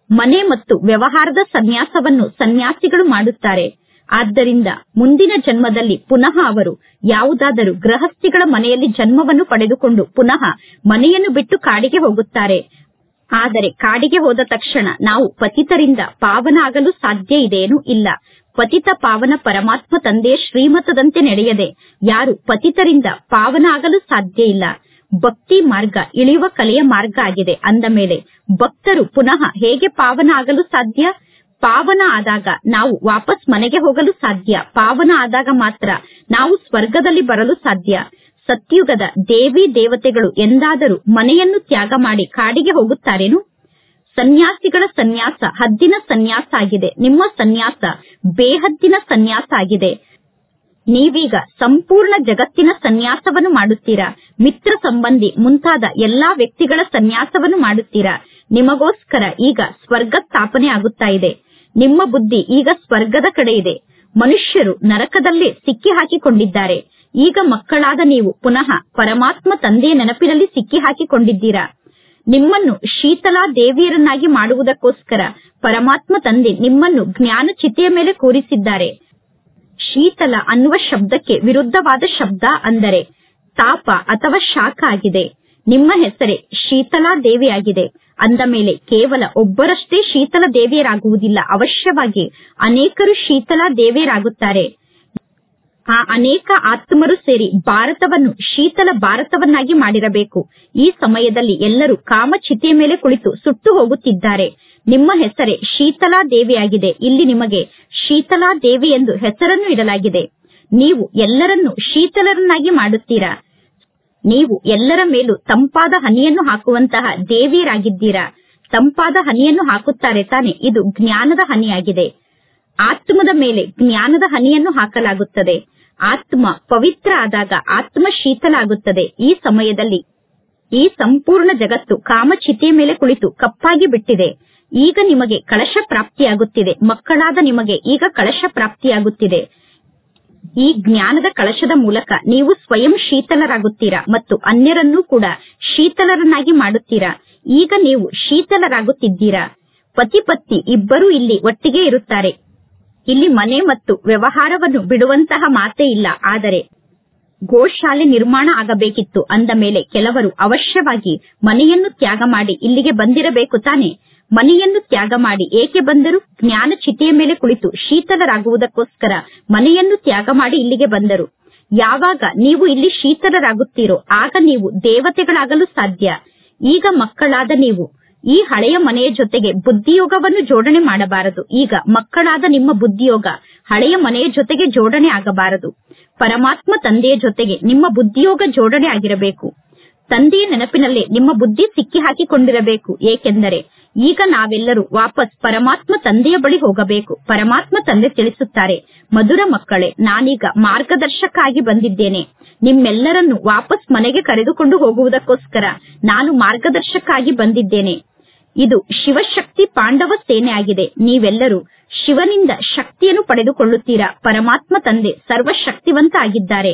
Speaker 1: ಮನೆ ಮತ್ತು ವ್ಯವಹಾರದ ಸನ್ಯಾಸವನ್ನು ಸನ್ಯಾಸಿಗಳು ಮಾಡುತ್ತಾರೆ ಆದ್ದರಿಂದ ಮುಂದಿನ ಜನ್ಮದಲ್ಲಿ ಪುನಃ ಅವರು ಯಾವುದಾದರೂ ಗೃಹಸ್ಥಿಗಳ ಮನೆಯಲ್ಲಿ ಜನ್ಮವನ್ನು ಪಡೆದುಕೊಂಡು ಪುನಃ ಮನೆಯನ್ನು ಬಿಟ್ಟು ಕಾಡಿಗೆ ಹೋಗುತ್ತಾರೆ ಆದರೆ ಕಾಡಿಗೆ ಹೋದ ತಕ್ಷಣ ನಾವು ಪತಿತರಿಂದ ಪಾವನ ಆಗಲು ಸಾಧ್ಯ ಇದೆಯೇನು ಇಲ್ಲ ಪತಿತ ಪಾವನ ಪರಮಾತ್ಮ ತಂದೆಯ ಶ್ರೀಮತದಂತೆ ನಡೆಯದೆ ಯಾರು ಪತಿತರಿಂದ ಪಾವನ ಆಗಲು ಸಾಧ್ಯ ಇಲ್ಲ ಭಕ್ತಿ ಮಾರ್ಗ ಇಳಿಯುವ ಕಲೆಯ ಮಾರ್ಗ ಆಗಿದೆ ಅಂದ ಮೇಲೆ ಭಕ್ತರು ಪುನಃ ಹೇಗೆ ಪಾವನ ಆಗಲು ಸಾಧ್ಯ ಪಾವನ ಆದಾಗ ನಾವು ವಾಪಸ್ ಮನೆಗೆ ಹೋಗಲು ಸಾಧ್ಯ ಪಾವನ ಆದಾಗ ಮಾತ್ರ ನಾವು ಸ್ವರ್ಗದಲ್ಲಿ ಬರಲು ಸಾಧ್ಯ ಸತ್ಯುಗದ ದೇವಿ ದೇವತೆಗಳು ಎಂದಾದರೂ ಮನೆಯನ್ನು ತ್ಯಾಗ ಮಾಡಿ ಕಾಡಿಗೆ ಹೋಗುತ್ತಾರೇನು ಸನ್ಯಾಸಿಗಳ ಸನ್ಯಾಸ ಹದ್ದಿನ ಸನ್ಯಾಸ ಆಗಿದೆ ನಿಮ್ಮ ಸನ್ಯಾಸ ಬೇಹದ್ದಿನ ಸನ್ಯಾಸ ಆಗಿದೆ ನೀವೀಗ ಸಂಪೂರ್ಣ ಜಗತ್ತಿನ ಸನ್ಯಾಸವನ್ನು ಮಾಡುತ್ತೀರಾ ಮಿತ್ರ ಸಂಬಂಧಿ ಮುಂತಾದ ಎಲ್ಲಾ ವ್ಯಕ್ತಿಗಳ ಸನ್ಯಾಸವನ್ನು ಮಾಡುತ್ತೀರಾ ನಿಮಗೋಸ್ಕರ ಈಗ ಸ್ವರ್ಗ ಸ್ಥಾಪನೆ ಆಗುತ್ತಾ ಇದೆ ನಿಮ್ಮ ಬುದ್ಧಿ ಈಗ ಸ್ವರ್ಗದ ಕಡೆ ಇದೆ ಮನುಷ್ಯರು ನರಕದಲ್ಲೇ ಸಿಕ್ಕಿ ಹಾಕಿಕೊಂಡಿದ್ದಾರೆ ಈಗ ಮಕ್ಕಳಾದ ನೀವು ಪುನಃ ಪರಮಾತ್ಮ ತಂದೆಯ ನೆನಪಿನಲ್ಲಿ ಸಿಕ್ಕಿ ಹಾಕಿಕೊಂಡಿದ್ದೀರಾ ನಿಮ್ಮನ್ನು ಶೀತಲಾ ದೇವಿಯರನ್ನಾಗಿ ಮಾಡುವುದಕ್ಕೋಸ್ಕರ ಪರಮಾತ್ಮ ತಂದೆ ನಿಮ್ಮನ್ನು ಜ್ಞಾನ ಚಿತೆಯ ಮೇಲೆ ಕೂರಿಸಿದ್ದಾರೆ ಶೀತಲ ಅನ್ನುವ ಶಬ್ದಕ್ಕೆ ವಿರುದ್ಧವಾದ ಶಬ್ದ ಅಂದರೆ ತಾಪ ಅಥವಾ ಶಾಖ ಆಗಿದೆ ನಿಮ್ಮ ಹೆಸರೇ ಶೀತಲಾ ದೇವಿಯಾಗಿದೆ ಅಂದ ಮೇಲೆ ಕೇವಲ ಒಬ್ಬರಷ್ಟೇ ಶೀತಲ ದೇವಿಯರಾಗುವುದಿಲ್ಲ ಅವಶ್ಯವಾಗಿ ಅನೇಕರು ಶೀತಲಾ ದೇವಿಯರಾಗುತ್ತಾರೆ ಆ ಅನೇಕ ಆತ್ಮರು ಸೇರಿ ಭಾರತವನ್ನು ಶೀತಲ ಭಾರತವನ್ನಾಗಿ ಮಾಡಿರಬೇಕು ಈ ಸಮಯದಲ್ಲಿ ಎಲ್ಲರೂ ಕಾಮಚಿತೆಯ ಮೇಲೆ ಕುಳಿತು ಸುಟ್ಟು ಹೋಗುತ್ತಿದ್ದಾರೆ ನಿಮ್ಮ ಹೆಸರೇ ಶೀತಲಾ ದೇವಿಯಾಗಿದೆ ಇಲ್ಲಿ ನಿಮಗೆ ಶೀತಲಾ ದೇವಿ ಎಂದು ಹೆಸರನ್ನು ಇಡಲಾಗಿದೆ ನೀವು ಎಲ್ಲರನ್ನೂ ಶೀತಲರನ್ನಾಗಿ ಮಾಡುತ್ತೀರಾ ನೀವು ಎಲ್ಲರ ಮೇಲೂ ತಂಪಾದ ಹನಿಯನ್ನು ಹಾಕುವಂತಹ ದೇವಿಯರಾಗಿದ್ದೀರಾ ತಂಪಾದ ಹನಿಯನ್ನು ಹಾಕುತ್ತಾರೆ ತಾನೆ ಇದು ಜ್ಞಾನದ ಹನಿಯಾಗಿದೆ ಆತ್ಮದ ಮೇಲೆ ಜ್ಞಾನದ ಹನಿಯನ್ನು ಹಾಕಲಾಗುತ್ತದೆ ಆತ್ಮ ಪವಿತ್ರ ಆದಾಗ ಆತ್ಮ ಶೀತಲ ಆಗುತ್ತದೆ ಈ ಸಮಯದಲ್ಲಿ ಈ ಸಂಪೂರ್ಣ ಜಗತ್ತು ಕಾಮಚಿತೆಯ ಮೇಲೆ ಕುಳಿತು ಕಪ್ಪಾಗಿ ಬಿಟ್ಟಿದೆ ಈಗ ನಿಮಗೆ ಕಳಶ ಪ್ರಾಪ್ತಿಯಾಗುತ್ತಿದೆ ಮಕ್ಕಳಾದ ನಿಮಗೆ ಈಗ ಕಳಶ ಪ್ರಾಪ್ತಿಯಾಗುತ್ತಿದೆ ಈ ಜ್ಞಾನದ ಕಳಶದ ಮೂಲಕ ನೀವು ಸ್ವಯಂ ಶೀತಲರಾಗುತ್ತೀರಾ ಮತ್ತು ಅನ್ಯರನ್ನೂ ಕೂಡ ಶೀತಲರನ್ನಾಗಿ ಮಾಡುತ್ತೀರಾ ಈಗ ನೀವು ಶೀತಲರಾಗುತ್ತಿದ್ದೀರಾ ಪತಿ ಪತ್ನಿ ಇಬ್ಬರೂ ಇಲ್ಲಿ ಒಟ್ಟಿಗೆ ಇರುತ್ತಾರೆ ಇಲ್ಲಿ ಮನೆ ಮತ್ತು ವ್ಯವಹಾರವನ್ನು ಬಿಡುವಂತಹ ಮಾತೇ ಇಲ್ಲ ಆದರೆ ಗೋಶಾಲೆ ನಿರ್ಮಾಣ ಆಗಬೇಕಿತ್ತು ಅಂದ ಮೇಲೆ ಕೆಲವರು ಅವಶ್ಯವಾಗಿ ಮನೆಯನ್ನು ತ್ಯಾಗ ಮಾಡಿ ಇಲ್ಲಿಗೆ ಬಂದಿರಬೇಕು ತಾನೆ ಮನೆಯನ್ನು ತ್ಯಾಗ ಮಾಡಿ ಏಕೆ ಬಂದರು ಜ್ಞಾನ ಚಿತೆಯ ಮೇಲೆ ಕುಳಿತು ಶೀತಲರಾಗುವುದಕ್ಕೋಸ್ಕರ ಮನೆಯನ್ನು ತ್ಯಾಗ ಮಾಡಿ ಇಲ್ಲಿಗೆ ಬಂದರು ಯಾವಾಗ ನೀವು ಇಲ್ಲಿ ಶೀತಲರಾಗುತ್ತೀರೋ ಆಗ ನೀವು ದೇವತೆಗಳಾಗಲು ಸಾಧ್ಯ ಈಗ ಮಕ್ಕಳಾದ ನೀವು ಈ ಹಳೆಯ ಮನೆಯ ಜೊತೆಗೆ ಬುದ್ಧಿಯೋಗವನ್ನು ಜೋಡಣೆ ಮಾಡಬಾರದು ಈಗ ಮಕ್ಕಳಾದ ನಿಮ್ಮ ಬುದ್ಧಿಯೋಗ ಹಳೆಯ ಮನೆಯ ಜೊತೆಗೆ ಜೋಡಣೆ ಆಗಬಾರದು ಪರಮಾತ್ಮ ತಂದೆಯ ಜೊತೆಗೆ ನಿಮ್ಮ ಬುದ್ಧಿಯೋಗ ಜೋಡಣೆ ಆಗಿರಬೇಕು ತಂದೆಯ ನೆನಪಿನಲ್ಲೇ ನಿಮ್ಮ ಬುದ್ಧಿ ಸಿಕ್ಕಿ ಹಾಕಿಕೊಂಡಿರಬೇಕು ಏಕೆಂದರೆ ಈಗ ನಾವೆಲ್ಲರೂ ವಾಪಸ್ ಪರಮಾತ್ಮ ತಂದೆಯ ಬಳಿ ಹೋಗಬೇಕು ಪರಮಾತ್ಮ ತಂದೆ ತಿಳಿಸುತ್ತಾರೆ ಮಧುರ ಮಕ್ಕಳೇ ನಾನೀಗ ಮಾರ್ಗದರ್ಶಕ ಆಗಿ ಬಂದಿದ್ದೇನೆ ನಿಮ್ಮೆಲ್ಲರನ್ನು ವಾಪಸ್ ಮನೆಗೆ ಕರೆದುಕೊಂಡು ಹೋಗುವುದಕ್ಕೋಸ್ಕರ ನಾನು ಮಾರ್ಗದರ್ಶಕ ಆಗಿ ಬಂದಿದ್ದೇನೆ ಇದು ಶಿವಶಕ್ತಿ ಪಾಂಡವ ಸೇನೆ ಆಗಿದೆ ನೀವೆಲ್ಲರೂ ಶಿವನಿಂದ ಶಕ್ತಿಯನ್ನು ಪಡೆದುಕೊಳ್ಳುತ್ತೀರಾ ಪರಮಾತ್ಮ ತಂದೆ ಸರ್ವಶಕ್ತಿವಂತ ಆಗಿದ್ದಾರೆ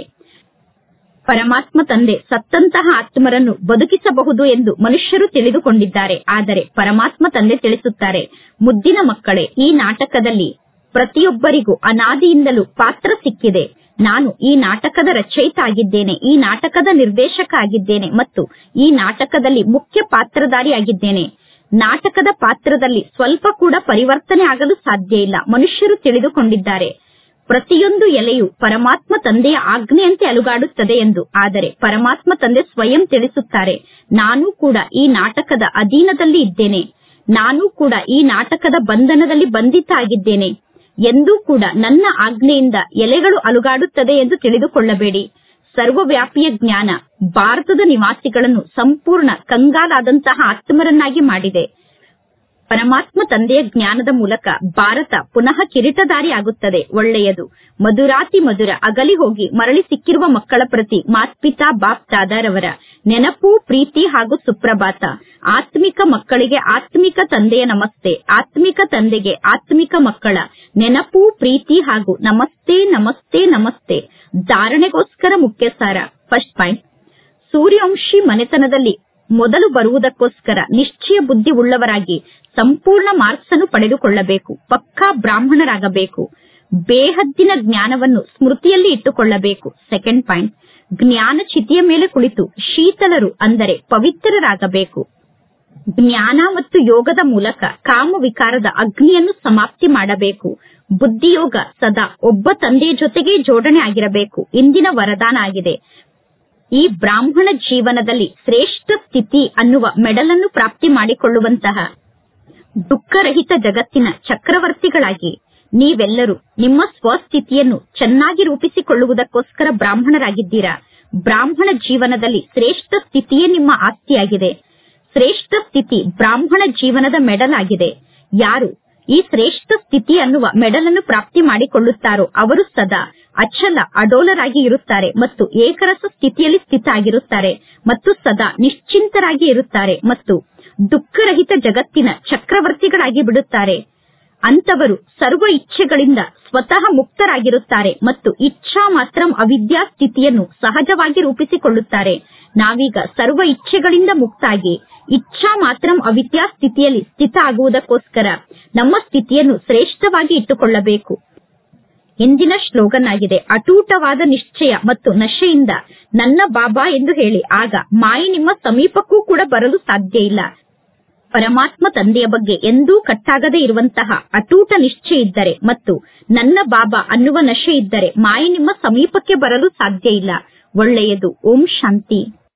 Speaker 1: ಪರಮಾತ್ಮ ತಂದೆ ಸತ್ತಂತಹ ಆತ್ಮರನ್ನು ಬದುಕಿಸಬಹುದು ಎಂದು ಮನುಷ್ಯರು ತಿಳಿದುಕೊಂಡಿದ್ದಾರೆ ಆದರೆ ಪರಮಾತ್ಮ ತಂದೆ ತಿಳಿಸುತ್ತಾರೆ ಮುದ್ದಿನ ಮಕ್ಕಳೇ ಈ ನಾಟಕದಲ್ಲಿ ಪ್ರತಿಯೊಬ್ಬರಿಗೂ ಅನಾದಿಯಿಂದಲೂ ಪಾತ್ರ ಸಿಕ್ಕಿದೆ ನಾನು ಈ ನಾಟಕದ ರಚಯಿತ ಆಗಿದ್ದೇನೆ ಈ ನಾಟಕದ ನಿರ್ದೇಶಕ ಆಗಿದ್ದೇನೆ ಮತ್ತು ಈ ನಾಟಕದಲ್ಲಿ ಮುಖ್ಯ ಪಾತ್ರಧಾರಿ ಆಗಿದ್ದೇನೆ ನಾಟಕದ ಪಾತ್ರದಲ್ಲಿ ಸ್ವಲ್ಪ ಕೂಡ ಪರಿವರ್ತನೆ ಆಗಲು ಸಾಧ್ಯ ಇಲ್ಲ ಮನುಷ್ಯರು ತಿಳಿದುಕೊಂಡಿದ್ದಾರೆ ಪ್ರತಿಯೊಂದು ಎಲೆಯು ಪರಮಾತ್ಮ ತಂದೆಯ ಆಜ್ಞೆಯಂತೆ ಅಲುಗಾಡುತ್ತದೆ ಎಂದು ಆದರೆ ಪರಮಾತ್ಮ ತಂದೆ ಸ್ವಯಂ ತಿಳಿಸುತ್ತಾರೆ ನಾನು ಕೂಡ ಈ ನಾಟಕದ ಅಧೀನದಲ್ಲಿ ಇದ್ದೇನೆ ನಾನು ಕೂಡ ಈ ನಾಟಕದ ಬಂಧನದಲ್ಲಿ ಬಂಧಿತ ಆಗಿದ್ದೇನೆ ಎಂದೂ ಕೂಡ ನನ್ನ ಆಜ್ಞೆಯಿಂದ ಎಲೆಗಳು ಅಲುಗಾಡುತ್ತದೆ ಎಂದು ತಿಳಿದುಕೊಳ್ಳಬೇಡಿ ಸರ್ವವ್ಯಾಪಿಯ ಜ್ಞಾನ ಭಾರತದ ನಿವಾಸಿಗಳನ್ನು ಸಂಪೂರ್ಣ ಕಂಗಾಲಾದಂತಹ ಆತ್ಮರನ್ನಾಗಿ ಮಾಡಿದೆ ಪರಮಾತ್ಮ ತಂದೆಯ ಜ್ಞಾನದ ಮೂಲಕ ಭಾರತ ಪುನಃ ಕಿರೀಟಧಾರಿ ಆಗುತ್ತದೆ ಒಳ್ಳೆಯದು ಮಧುರಾತಿ ಮಧುರ ಅಗಲಿ ಹೋಗಿ ಮರಳಿ ಸಿಕ್ಕಿರುವ ಮಕ್ಕಳ ಪ್ರತಿ ಮಾತ್ಪಿತಾ ಬಾಪ್ ದಾದಾರವರ ನೆನಪು ಪ್ರೀತಿ ಹಾಗೂ ಸುಪ್ರಭಾತ ಆತ್ಮಿಕ ಮಕ್ಕಳಿಗೆ ಆತ್ಮಿಕ ತಂದೆಯ ನಮಸ್ತೆ ಆತ್ಮಿಕ ತಂದೆಗೆ ಆತ್ಮಿಕ ಮಕ್ಕಳ ನೆನಪು ಪ್ರೀತಿ ಹಾಗೂ ನಮಸ್ತೆ ನಮಸ್ತೆ ನಮಸ್ತೆ ಧಾರಣೆಗೋಸ್ಕರ ಮುಖ್ಯ ಸಾರ ಫಸ್ಟ್ ಪಾಯಿಂಟ್ ಸೂರ್ಯವಂಶಿ ಮನೆತನದಲ್ಲಿ ಮೊದಲು ಬರುವುದಕ್ಕೋಸ್ಕರ ನಿಶ್ಚಯ ಬುದ್ಧಿ ಉಳ್ಳವರಾಗಿ ಸಂಪೂರ್ಣ ಮಾರ್ಕ್ಸ್ ಅನ್ನು ಪಡೆದುಕೊಳ್ಳಬೇಕು ಪಕ್ಕಾ ಬ್ರಾಹ್ಮಣರಾಗಬೇಕು ಬೇಹದ್ದಿನ ಜ್ಞಾನವನ್ನು ಸ್ಮೃತಿಯಲ್ಲಿ ಇಟ್ಟುಕೊಳ್ಳಬೇಕು ಸೆಕೆಂಡ್ ಪಾಯಿಂಟ್ ಜ್ಞಾನ ಚಿತಿಯ ಮೇಲೆ ಕುಳಿತು ಶೀತಲರು ಅಂದರೆ ಪವಿತ್ರರಾಗಬೇಕು ಜ್ಞಾನ ಮತ್ತು ಯೋಗದ ಮೂಲಕ ಕಾಮ ವಿಕಾರದ ಅಗ್ನಿಯನ್ನು ಸಮಾಪ್ತಿ ಮಾಡಬೇಕು ಬುದ್ಧಿಯೋಗ ಸದಾ ಒಬ್ಬ ತಂದೆಯ ಜೊತೆಗೆ ಜೋಡಣೆ ಆಗಿರಬೇಕು ಇಂದಿನ ವರದಾನ ಆಗಿದೆ ಈ ಬ್ರಾಹ್ಮಣ ಜೀವನದಲ್ಲಿ ಶ್ರೇಷ್ಠ ಸ್ಥಿತಿ ಅನ್ನುವ ಮೆಡಲನ್ನು ಪ್ರಾಪ್ತಿ ಮಾಡಿಕೊಳ್ಳುವಂತಹ ದುಃಖರಹಿತ ಜಗತ್ತಿನ ಚಕ್ರವರ್ತಿಗಳಾಗಿ ನೀವೆಲ್ಲರೂ ನಿಮ್ಮ ಸ್ವಸ್ಥಿತಿಯನ್ನು ಚೆನ್ನಾಗಿ ರೂಪಿಸಿಕೊಳ್ಳುವುದಕ್ಕೋಸ್ಕರ ಬ್ರಾಹ್ಮಣರಾಗಿದ್ದೀರಾ ಬ್ರಾಹ್ಮಣ ಜೀವನದಲ್ಲಿ ಶ್ರೇಷ್ಠ ಸ್ಥಿತಿಯೇ ನಿಮ್ಮ ಆಸ್ತಿಯಾಗಿದೆ ಶ್ರೇಷ್ಠ ಸ್ಥಿತಿ ಬ್ರಾಹ್ಮಣ ಜೀವನದ ಮೆಡಲ್ ಆಗಿದೆ ಯಾರು ಈ ಶ್ರೇಷ್ಠ ಸ್ಥಿತಿ ಅನ್ನುವ ಮೆಡಲನ್ನು ಪ್ರಾಪ್ತಿ ಮಾಡಿಕೊಳ್ಳುತ್ತಾರೋ ಅವರು ಸದಾ ಅಚಲ ಅಡೋಲರಾಗಿ ಇರುತ್ತಾರೆ ಮತ್ತು ಏಕರಸ ಸ್ಥಿತಿಯಲ್ಲಿ ಸ್ಥಿತ ಆಗಿರುತ್ತಾರೆ ಮತ್ತು ಸದಾ ನಿಶ್ಚಿಂತರಾಗಿ ಇರುತ್ತಾರೆ ಮತ್ತು ದುಃಖರಹಿತ ಜಗತ್ತಿನ ಚಕ್ರವರ್ತಿಗಳಾಗಿ ಬಿಡುತ್ತಾರೆ ಅಂತವರು ಸರ್ವ ಇಚ್ಛೆಗಳಿಂದ ಸ್ವತಃ ಮುಕ್ತರಾಗಿರುತ್ತಾರೆ ಮತ್ತು ಇಚ್ಛಾ ಮಾತ್ರ ಅವಿದ್ಯಾ ಸ್ಥಿತಿಯನ್ನು ಸಹಜವಾಗಿ ರೂಪಿಸಿಕೊಳ್ಳುತ್ತಾರೆ ನಾವೀಗ ಸರ್ವ ಇಚ್ಛೆಗಳಿಂದ ಮುಕ್ತಾಗಿ ಇಚ್ಛಾ ಮಾತ್ರ ಅವಿದ್ಯಾ ಸ್ಥಿತಿಯಲ್ಲಿ ಸ್ಥಿತ ಆಗುವುದಕ್ಕೋಸ್ಕರ ನಮ್ಮ ಸ್ಥಿತಿಯನ್ನು ಶ್ರೇಷ್ಠವಾಗಿ ಇಟ್ಟುಕೊಳ್ಳಬೇಕು ಎಂದಿನ ಶ್ಲೋಗನ್ ಆಗಿದೆ ಅಟೂಟವಾದ ನಿಶ್ಚಯ ಮತ್ತು ನಶೆಯಿಂದ ನನ್ನ ಬಾಬಾ ಎಂದು ಹೇಳಿ ಆಗ ಮಾಯೆ ನಿಮ್ಮ ಸಮೀಪಕ್ಕೂ ಕೂಡ ಬರಲು ಸಾಧ್ಯ ಇಲ್ಲ ಪರಮಾತ್ಮ ತಂದೆಯ ಬಗ್ಗೆ ಎಂದೂ ಕಟ್ಟಾಗದೇ ಇರುವಂತಹ ಅಟೂಟ ನಿಶ್ಚಯ ಇದ್ದರೆ ಮತ್ತು ನನ್ನ ಬಾಬಾ ಅನ್ನುವ ನಶೆ ಇದ್ದರೆ ಮಾಯೆ ನಿಮ್ಮ ಸಮೀಪಕ್ಕೆ ಬರಲು ಸಾಧ್ಯ ಇಲ್ಲ ಒಳ್ಳೆಯದು ಓಂ ಶಾಂತಿ